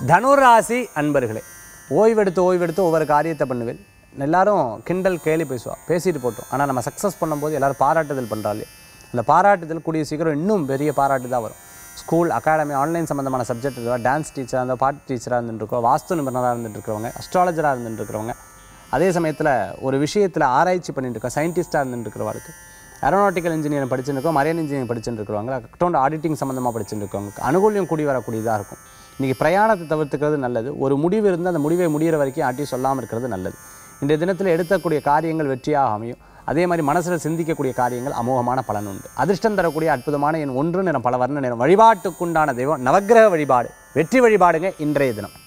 தனுராசி அன்பர்களே ஓய்வெடுத்து ஓய்வெடுத்து ஒவ்வொரு காரியத்தை பண்ணுவேன் எல்லாரும் கிண்டல் கேலி பேசுவா பேசிட்டு போட்டோம் ஆனால் நம்ம சக்ஸஸ் பண்ணும்போது எல்லாரும் பாராட்டுதல் பண்ணுறாலே அந்த பாராட்டுதல் கூடிய சீக்கிரம் இன்னும் பெரிய பாராட்டு தான் வரும் ஸ்கூல் அகாடமி ஆன்லைன் சம்மந்தமான சப்ஜெக்ட் இருக்கா டான்ஸ் டீச்சராக இருந்தால் பாட்டு டீச்சராக இருந்துருக்கோம் வாஸ்து நிபுணராக இருந்துட்டு இருக்கிறவங்க அஸ்ட்ராலஜராக இருந்துட்டு இருக்கிறவங்க அதே சமயத்தில் ஒரு விஷயத்தில் ஆராய்ச்சி பண்ணிட்டு இருக்கோம் சயின்டிஸ்டாக இருந்துட்டு இருக்கிறவருக்கு ஏரோநாட்டிக்கல் இன்ஜினியரிங் படிச்சுருக்கோம் மரியன் இன்ஜினியரிங் படிச்சுட்டு இருக்கிறவங்க அக்கௌண்ட் ஆடிட்டிங் சம்மந்தமாக படிச்சுட்டு இருக்கவங்க அனுகூல்யம் கூடி வரக்கூடியதாக இருக்கும் இன்றைக்கி பிரயாணத்தை தவிர்த்துக்கிறது நல்லது ஒரு முடிவு இருந்து அந்த முடிவை முடிகிற வரைக்கும் யார்ட்டையும் சொல்லாமல் இருக்கிறது நல்லது இன்றைய தினத்தில் எடுக்கக்கூடிய காரியங்கள் வெற்றியாக அமையும் அதே மாதிரி மனசில் சிந்திக்கக்கூடிய காரியங்கள் அமோகமான பலன் உண்டு அதிர்ஷ்டம் தரக்கூடிய அற்புதமான என் ஒன்று நிறம் பல வர்ண நிறம் வழிபாட்டுக்குண்டான தெய்வம் நவக்கிரக வழிபாடு வெற்றி வழிபாடுங்க இன்றைய தினம்